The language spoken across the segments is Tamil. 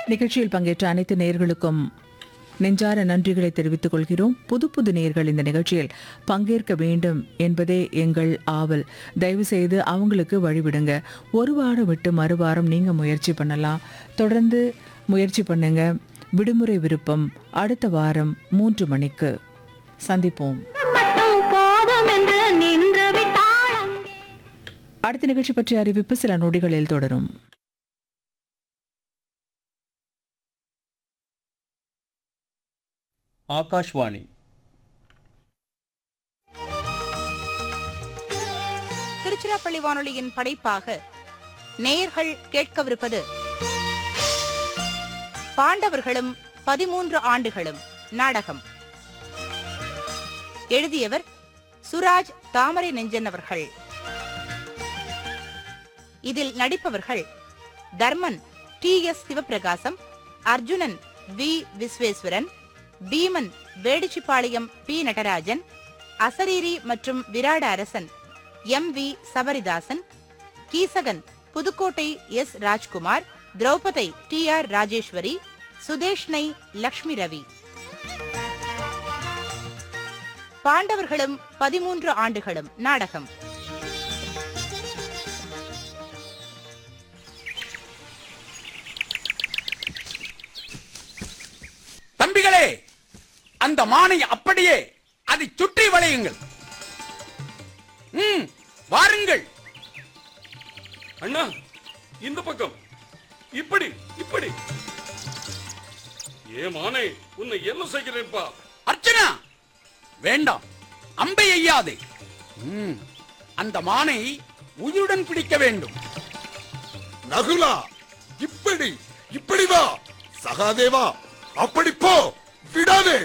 நிகழ்ச்சியில் பங்கேற்ற அனைத்து நேயர்களுக்கும் நெஞ்சார நன்றிகளை தெரிவித்துக் கொள்கிறோம் புது புது நேயர்கள் இந்த நிகழ்ச்சியில் பங்கேற்க வேண்டும் என்பதே எங்கள் ஆவல் தயவு செய்து அவங்களுக்கு வழிவிடுங்க ஒரு வாரம் விட்டு மறுவாரம் நீங்க முயற்சி பண்ணலாம் தொடர்ந்து முயற்சி பண்ணுங்க விடுமுறை விருப்பம் அடுத்த வாரம் மூன்று மணிக்கு சந்திப்போம் மட்டும் போதும் என்று நின்று விட்டாள் அங்கே. அடுத்த நிகழ்ச்சி பற்றிய அறிவிப்பு சில நொடிகளில் தொடரும் ஆகாஷ்வாணி திருச்சிராப்பள்ளி வானொலியின் படைப்பாக நேயர்கள் கேட்கவிருப்பது பாண்டவர்களும் பதிமூன்று ஆண்டுகளும் நாடகம் எழுதியவர் சுராஜ் தாமரை நெஞ்சன் அவர்கள் இதில் நடிப்பவர்கள் Dharman T S Sivaprakasam Arjunan V Visweswaran Bheeman Vedichipalayam P Natarajan அசரீரி மற்றும் விராட அரசன் M V Sabaridasan Keechakan Pudukkottai S Rajkumar Draupathai T R Rajeswari Sudeshnai Lakshmi Ravi பாண்டவர்களும் பதிமூன்று ஆண்டுகளும் நாடகம் தம்பிகளே அந்த மானை அப்படியே அதை சுற்றி வளையுங்கள் ம் வாருங்கள் அண்ணா இந்த பக்கம் இப்படி இப்படி ஏ மானே உன்னை என்ன செய்கிறேன்பா அர்ச்சனா வேண்டாம் அம்பை எய்யாதே ம், அந்த மானை உயிருடன் பிடிக்க வேண்டும் நகுலா இப்படி இப்படி வா சகாதேவா அப்படி போ விடாதே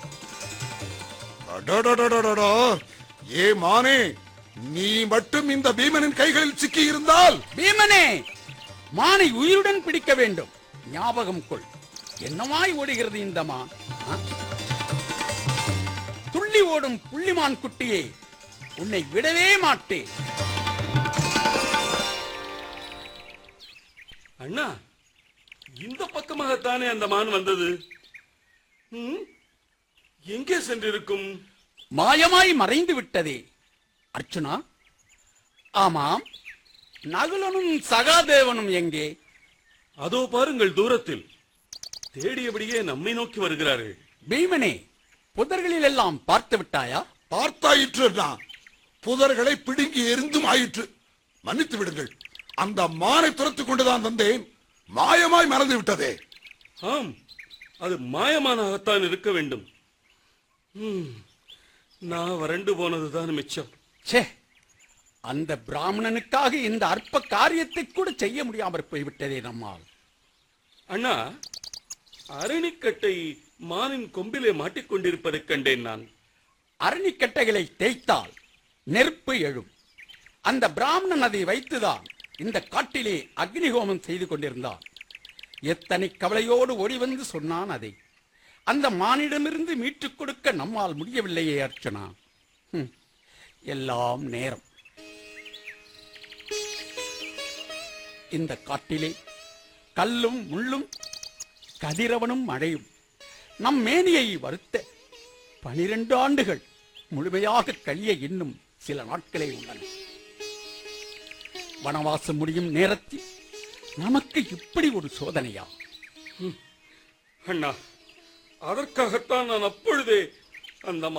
அடடடடடடா. ஏ மானே நீ மட்டும் இந்த பீமனின் கைகளில் சிக்கி இருந்தால் பீமனே மானை உயிருடன் பிடிக்க வேண்டும் ஞாபகம் கொள் என்னமாய் ஓடுகிறது இந்த மான் ஆ? துள்ளி ஓடும் புள்ளிமான் குட்டியே உன்னை விடவே மாட்டேன் அண்ணா இந்த பக்கமாகத்தானே அந்த மான் வந்தது ம்? எங்கே சென்றிருக்கும் மாயமாய் மறைந்து விட்டதே அர்ச்சுனா ஆமாம் நகுலனும் சகாதேவனும் எங்கே அதோ பாருங்கள் தூரத்தில் தேடியபடியே நம்மை நோக்கி வருகிறார்கள் பீமனே புதர்களில் எல்லாம் பார்த்து விட்டாயா பார்த்தாயிற்று நான் புதர்களை பிடுங்கி எரிந்தும் ஆயிற்று மன்னித்து விடுங்கள் அந்த மானை துரத்துக் கொண்டுதான் வந்தேன் மாயமாய் மறந்து விட்டதே ஆம் அது மாயமானாகத்தான் இருக்க வேண்டும் ம், நான் வறண்டு போனதுதான் மிச்சம் ச்சே அந்த பிராமணனுக்காக இந்த அற்ப காரியத்தை கூட செய்ய முடியாமற் போய்விட்டதே நம்மால் அண்ணா அரணிக்கட்டை மானின் கொம்பிலே மாட்டிக்கொண்டிருப்பதைக் கண்டேன் நான் அரணிக்கட்டைகளை தேய்த்தால் நெருப்பு எழும் அந்த பிராமணன் அதை வைத்துதான் இந்த காட்டிலே அக்னிஹோமம் செய்து கொண்டிருந்தான் எத்தனை கவலையோடு ஓடி வந்து சொன்னான் அதை அந்த மானிடமிருந்து மீட்டுக் கொடுக்க நம்மால் முடியவில்லையே அர்ச்சனா ஹம், எல்லாம் நேரம் இந்த காட்டிலே கல்லும் முள்ளும் கதிரவனும் மழையும் நம் மேனியை வருத்த பனிரெண்டு ஆண்டுகள் முழுமையாக கழிய இன்னும் சில நாட்களே உள்ளன வனவாசம் முடியும் நேரத்தில் நமக்கு இப்படி ஒரு சோதனையா அண்ணா அதற்காகத்தான் நான் அப்பொழுதே அந்த